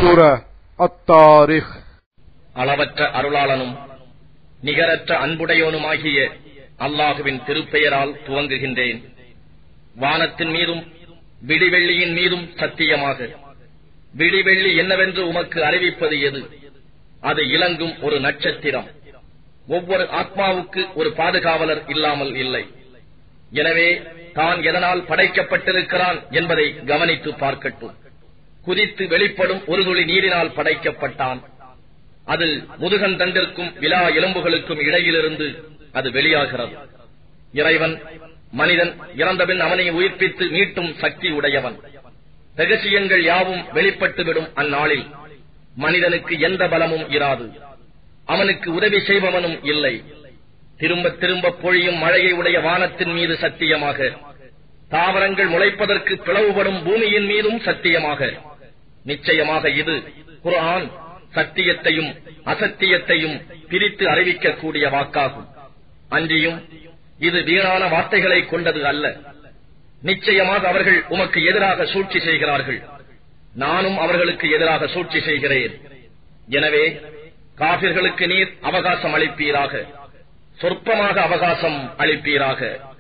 سورة الطارق அளவற்ற அருளாளனும் நிகரற்ற அன்புடையோனுமாகிய அல்லாஹுவின் திருப்பெயரால் துவங்குகின்றேன் வானத்தின் மீதும் விடிவெள்ளியின் மீதும் சத்தியமாக விடிவெள்ளி என்னவென்று உமக்கு அறிவிப்பது எது அது இலங்கும் ஒரு நட்சத்திரம் ஒவ்வொரு ஆத்மாவுக்கு ஒரு பாதுகாவலர் இல்லாமல் இல்லை எனவே தான் எதனால் படைக்கப்பட்டிருக்கிறான் என்பதை கவனித்து பார்க்கட்டும் குதித்து வெளிப்படும் ஒரு துளி நீரினால் படைக்கப்பட்டான் அதில் முதுகன் தண்டிற்கும் விலா எலும்புகளுக்கும் இடையிலிருந்து அது வெளியாகிறது இறைவன் மனிதன் இறந்தபின் அவனை உயிர்ப்பித்து மீட்டும் சக்தி உடையவன் ரகசியங்கள் யாவும் வெளிப்பட்டுவிடும் அந்நாளில் மனிதனுக்கு எந்த பலமும் இராது அவனுக்கு உதவி செய்பவனும் இல்லை திரும்ப திரும்ப பொழியும் மழையை உடைய வானத்தின் மீது சத்தியமாக தாவரங்கள் முளைப்பதற்கு பிளவுபடும் பூமியின் மீதும் சத்தியமாக நிச்சயமாக இது குர்ஆன் சத்தியத்தையும் அசத்தியத்தையும் பிரித்து அறிவிக்கக்கூடிய வாக்காகும் அன்றியும் இது வீணான வார்த்தைகளை கொண்டது அல்ல நிச்சயமாக அவர்கள் உமக்கு எதிராக சூழ்ச்சி செய்கிறார்கள் நானும் அவர்களுக்கு எதிராக சூழ்ச்சி செய்கிறேன் எனவே காபிர்களுக்கு நீர் அவகாசம் அளிப்பீராக சொற்பமாக அவகாசம் அளிப்பீராக